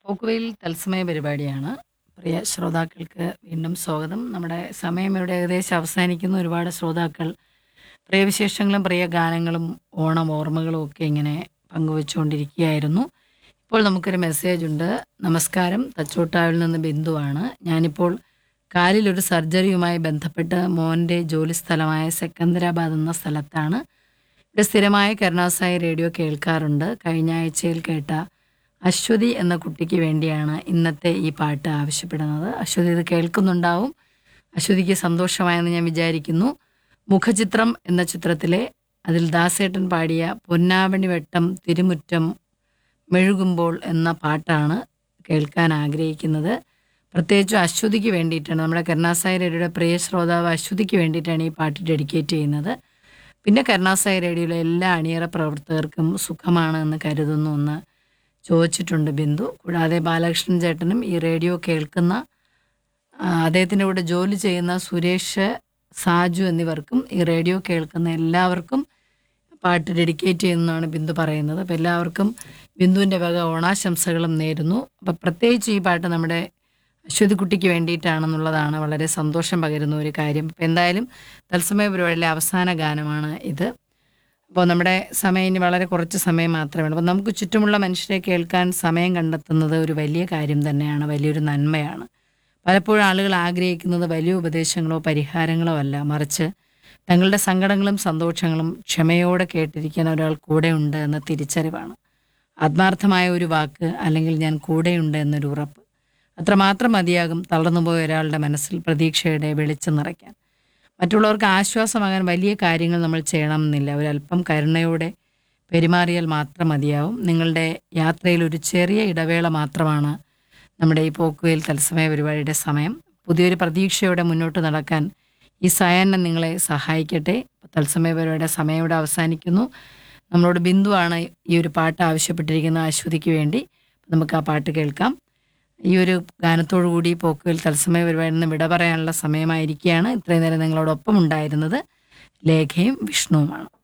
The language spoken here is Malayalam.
പോക്കുവെയിൽ തത്സമയ പരിപാടിയാണ് പ്രിയ ശ്രോതാക്കൾക്ക് വീണ്ടും സ്വാഗതം നമ്മുടെ സമയം ഇവിടെ ഏകദേശം അവസാനിക്കുന്നു ഒരുപാട് ശ്രോതാക്കൾ പ്രിയ വിശേഷങ്ങളും പ്രിയ ഗാനങ്ങളും ഓണം ഓർമ്മകളും ഒക്കെ ഇങ്ങനെ പങ്കുവെച്ചുകൊണ്ടിരിക്കുകയായിരുന്നു ഇപ്പോൾ നമുക്കൊരു മെസ്സേജ് ഉണ്ട് നമസ്കാരം തച്ചോട്ടാവിൽ നിന്ന് ബിന്ദുവാണ് ഞാനിപ്പോൾ കാലിലൊരു സർജറിയുമായി ബന്ധപ്പെട്ട് മോൻ്റെ ജോലി സ്ഥലമായ സെക്കന്ദരാബാദ് എന്ന സ്ഥലത്താണ് ഇവിടെ സ്ഥിരമായി കരുണാസായി റേഡിയോ കേൾക്കാറുണ്ട് കഴിഞ്ഞ ആഴ്ചയിൽ കേട്ട അശ്വതി എന്ന കുട്ടിക്ക് വേണ്ടിയാണ് ഇന്നത്തെ ഈ പാട്ട് ആവശ്യപ്പെടുന്നത് അശ്വതി ഇത് കേൾക്കുന്നുണ്ടാവും അശ്വതിക്ക് സന്തോഷമായെന്ന് ഞാൻ വിചാരിക്കുന്നു മുഖചിത്രം എന്ന ചിത്രത്തിലെ അതിൽ ദാസേട്ടൻ പാടിയ പൊന്നാവണി വെട്ടം തിരുമുറ്റം മെഴുകുമ്പോൾ എന്ന പാട്ടാണ് കേൾക്കാൻ ആഗ്രഹിക്കുന്നത് പ്രത്യേകിച്ചും അശ്വതിക്ക് വേണ്ടിയിട്ടാണ് നമ്മുടെ കരുണാസായി റേഡിയോയുടെ പ്രിയ ശ്രോതാവ് അശ്വതിക്ക് വേണ്ടിയിട്ടാണ് ഈ പാട്ട് ഡെഡിക്കേറ്റ് ചെയ്യുന്നത് പിന്നെ കരുണാസായി റേഡിയോയിലെ എല്ലാ അണിയറ പ്രവർത്തകർക്കും സുഖമാണ് എന്ന് കരുതുന്നു എന്ന് ചോദിച്ചിട്ടുണ്ട് ബിന്ദു കൂടാതെ ബാലകൃഷ്ണൻ ചേട്ടനും ഈ റേഡിയോ കേൾക്കുന്ന ആ, അദ്ദേഹത്തിൻ്റെ കൂടെ ജോലി ചെയ്യുന്ന സുരേഷ് സാജു എന്നിവർക്കും ഈ റേഡിയോ കേൾക്കുന്ന എല്ലാവർക്കും പാട്ട് ഡെഡിക്കേറ്റ് ചെയ്യുന്നതാണ് ബിന്ദു പറയുന്നത് അപ്പോൾ എല്ലാവർക്കും ബിന്ദുവിൻ്റെ വക ഓണാശംസകളും നേരുന്നു അപ്പം പ്രത്യേകിച്ച് ഈ പാട്ട് നമ്മുടെ അശ്വതി കുട്ടിക്ക് വേണ്ടിയിട്ടാണെന്നുള്ളതാണ് വളരെ സന്തോഷം പകരുന്ന ഒരു കാര്യം അപ്പം എന്തായാലും തത്സമയ പരിപാടിയിലെ അവസാന ഗാനമാണ് ഇത് അപ്പോൾ നമ്മുടെ സമയം ഇനി വളരെ കുറച്ച് സമയം മാത്രമേ ഉള്ളൂ അപ്പോൾ നമുക്ക് ചുറ്റുമുള്ള മനുഷ്യരെ കേൾക്കാൻ സമയം കണ്ടെത്തുന്നത് ഒരു വലിയ കാര്യം തന്നെയാണ് വലിയൊരു നന്മയാണ് പലപ്പോഴും ആളുകൾ ആഗ്രഹിക്കുന്നത് വലിയ ഉപദേശങ്ങളോ പരിഹാരങ്ങളോ അല്ല മറിച്ച് തങ്ങളുടെ സങ്കടങ്ങളും സന്തോഷങ്ങളും ക്ഷമയോടെ കേട്ടിരിക്കാൻ ഒരാൾ കൂടെയുണ്ട് എന്ന തിരിച്ചറിവാണ് ആത്മാർത്ഥമായ ഒരു വാക്ക് അല്ലെങ്കിൽ ഞാൻ കൂടെയുണ്ട് എന്നൊരു ഉറപ്പ് അത്രമാത്രം മതിയാകും തളർന്നുപോയ ഒരാളുടെ മനസ്സിൽ പ്രതീക്ഷയുടെ വെളിച്ചം നിറയ്ക്കാൻ മറ്റുള്ളവർക്ക് ആശ്വാസമാകാൻ വലിയ കാര്യങ്ങൾ നമ്മൾ ചെയ്യണമെന്നില്ല ഒരല്പം കരുണയോടെ പെരുമാറിയാൽ മാത്രം മതിയാവും നിങ്ങളുടെ യാത്രയിൽ ഒരു ചെറിയ ഇടവേള മാത്രമാണ് നമ്മുടെ ഈ പോക്കുവയിൽ തത്സമയ പരിപാടിയുടെ സമയം പുതിയൊരു പ്രതീക്ഷയോടെ മുന്നോട്ട് നടക്കാൻ ഈ സയനം നിങ്ങളെ സഹായിക്കട്ടെ തത്സമയ പരിപാടിയുടെ സമയം ഇവിടെ അവസാനിക്കുന്നു നമ്മളോട് ബിന്ദുവാണ് ഈ ഒരു പാട്ട് ആവശ്യപ്പെട്ടിരിക്കുന്ന അശ്വതിക്ക് വേണ്ടി നമുക്ക് ആ പാട്ട് കേൾക്കാം ഈ ഒരു ഗാനത്തോടു കൂടി പോക്കുവൽ തത്സമയ പരിപാടിയിൽ നിന്ന് വിട പറയാനുള്ള സമയമായിരിക്കുകയാണ് ഇത്രയും നേരം നിങ്ങളോടൊപ്പം ഉണ്ടായിരുന്നത് ലേഖയും വിഷ്ണുവുമാണ്